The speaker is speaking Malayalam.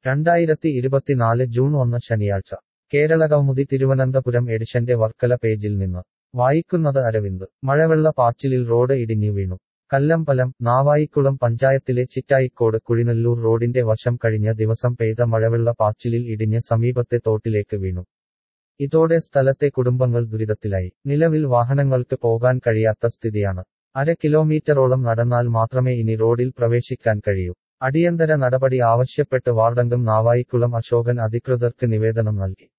രണ്ടായിരത്തി ഇരുപത്തിനാല് ജൂൺ ഒന്ന് ശനിയാഴ്ച കേരളകൗമുദി തിരുവനന്തപുരം എഡിഷന്റെ വർക്കല പേജിൽ നിന്ന് വായിക്കുന്നത് അരവിന്ദ് മഴവെള്ള പാച്ചിലിൽ റോഡ് ഇടിഞ്ഞു വീണു കല്ലമ്പലം നാവായിക്കുളം പഞ്ചായത്തിലെ ചിറ്റായിക്കോട് കുഴിനല്ലൂർ റോഡിന്റെ വശം കഴിഞ്ഞ ദിവസം പെയ്ത മഴവെള്ള പാച്ചിലിൽ ഇടിഞ്ഞ് സമീപത്തെ തോട്ടിലേക്ക് വീണു ഇതോടെ സ്ഥലത്തെ കുടുംബങ്ങൾ ദുരിതത്തിലായി നിലവിൽ വാഹനങ്ങൾക്ക് പോകാൻ കഴിയാത്ത സ്ഥിതിയാണ് അര കിലോമീറ്ററോളം നടന്നാൽ മാത്രമേ ഇനി റോഡിൽ പ്രവേശിക്കാൻ കഴിയൂ അടിയന്തര നടപടി ആവശ്യപ്പെട്ട് വാർഡംഗം നാവായിക്കുളം അശോകൻ അധികൃതർക്ക് നിവേദനം നൽകി